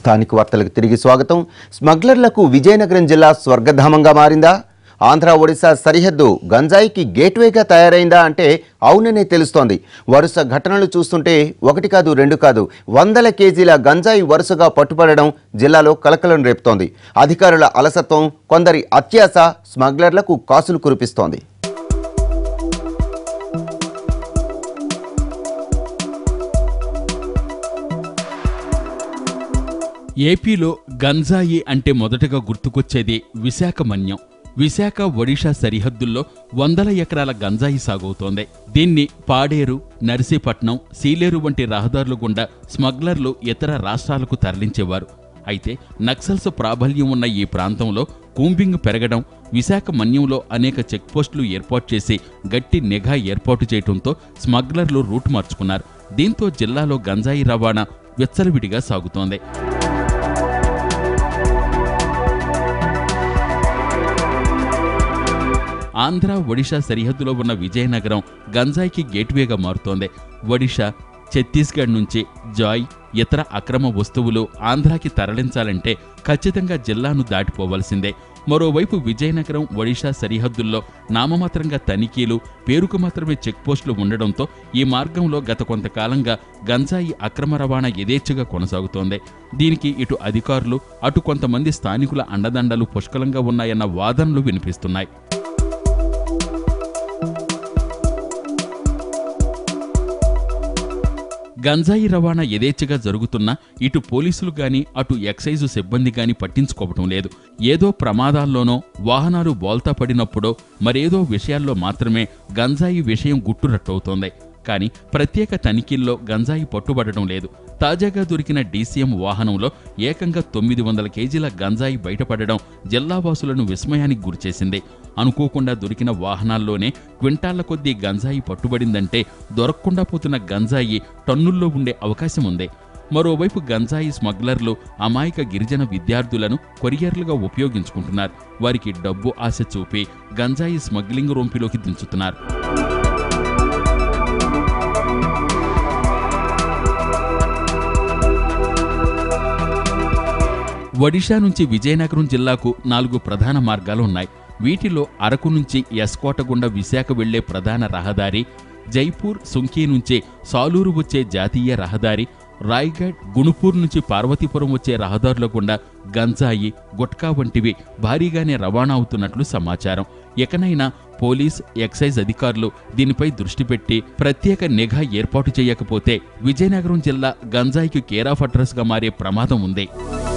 స్థానిక వార్తలకు తిరిగి స్వాగతం స్మగ్లర్లకు విజయనగరం జిల్లా స్వర్గధామంగా మారిందా ఆంధ్ర ఒడిశా సరిహద్దు గంజాయికి గేట్వేగా తయారైందా అంటే అవుననే తెలుస్తోంది వరుస ఘటనలు చూస్తుంటే ఒకటి కాదు రెండు కాదు వందల కేజీల గంజాయి వరుసగా పట్టుపడడం జిల్లాలో కలకలం రేపుతోంది అధికారుల అలసత్వం కొందరి అత్యాస స్మగ్లర్లకు కాసులు కురిపిస్తోంది ఏపీలో గంజాయి అంటే మొదటగా గుర్తుకొచ్చేది విశాఖ మన్యం విశాఖ ఒడిషా సరిహద్దుల్లో వందల ఎకరాల గంజాయి సాగవుతోంది దీన్ని పాడేరు నర్సీపట్నం సీలేరు వంటి రహదారుల గుండా స్మగ్లర్లు ఇతర రాష్ట్రాలకు తరలించేవారు అయితే నక్సల్స్ ప్రాబల్యం ఉన్న ఈ ప్రాంతంలో కూంబింగ్ పెరగడం విశాఖ మన్యంలో అనేక చెక్పోస్టులు ఏర్పాటు చేసి గట్టి నిఘా ఏర్పాటు చేయడంతో స్మగ్లర్లు రూట్ మార్చుకున్నారు దీంతో జిల్లాలో గంజాయి రవాణా విచ్చలవిడిగా సాగుతోంది ఆంధ్ర ఒడిషా సరిహద్దులో ఉన్న విజయనగరం గంజాయికి గేట్వేగా మారుతోంది ఒడిషా ఛత్తీస్గఢ్ నుంచి జాయ్ ఇతర అక్రమ వస్తువులు ఆంధ్రాకి తరలించాలంటే ఖచ్చితంగా జిల్లాను దాటిపోవలసిందే మరోవైపు విజయనగరం ఒడిషా సరిహద్దుల్లో నామమాత్రంగా తనిఖీలు పేరుకు మాత్రమే చెక్పోస్టులు ఉండడంతో ఈ మార్గంలో గత కొంతకాలంగా గంజాయి అక్రమ రవాణా యథేచ్ఛగా కొనసాగుతోంది దీనికి ఇటు అధికారులు అటు కొంతమంది స్థానికుల అండదండలు పుష్కలంగా ఉన్నాయన్న వాదనలు వినిపిస్తున్నాయి గంజాయి రవాణా యథేచ్ఛగా జరుగుతున్నా ఇటు పోలీసులు గాని అటు ఎక్సైజు సిబ్బంది గాని పట్టించుకోవటం లేదు ఏదో ప్రమాదాల్లోనో వాహనాలు బోల్తా పడినప్పుడో మరేదో విషయాల్లో మాత్రమే గంజాయి విషయం గుట్టురట్టవుతోంది కానీ ప్రత్యేక తనిఖీల్లో గంజాయి పట్టుబడటం లేదు తాజాగా దొరికిన డీసీఎం వాహనంలో ఏకంగా తొమ్మిది వందల కేజీల గంజాయి బయటపడడం జిల్లావాసులను విస్మయానికి గురిచేసింది అనుకోకుండా దొరికిన వాహనాల్లోనే క్వింటాళ్ల కొద్దీ గంజాయి పట్టుబడిందంటే దొరకకుండా పోతున్న గంజాయి టన్నుల్లో ఉండే అవకాశం ఉంది మరోవైపు గంజాయి స్మగ్లర్లు అమాయక గిరిజన విద్యార్థులను కొరియర్లుగా ఉపయోగించుకుంటున్నారు వారికి డబ్బు ఆశ చూపి గంజాయి స్మగ్లింగ్ రొంపిలోకి దించుతున్నారు ఒడిషా నుంచి విజయనగరం జిల్లాకు నాలుగు ప్రధాన మార్గాలు ఉన్నాయి వీటిలో అరకు నుంచి ఎస్కోట గుండా విశాఖ వెళ్లే ప్రధాన రహదారి జైపూర్ సుంకీ నుంచి సాలూరు వచ్చే జాతీయ రహదారి రాయ్గఢ్ గుణుపూర్ నుంచి పార్వతీపురం వచ్చే రహదారుల గుండా గంజాయి గుట్కా వంటివి భారీగానే రవాణా అవుతున్నట్లు సమాచారం ఎకనైనా పోలీస్ ఎక్సైజ్ అధికారులు దీనిపై దృష్టి పెట్టి ప్రత్యేక నిఘా ఏర్పాటు చేయకపోతే విజయనగరం జిల్లా గంజాయికి కేరాఫ్ అడ్రస్గా మారే ప్రమాదం ఉంది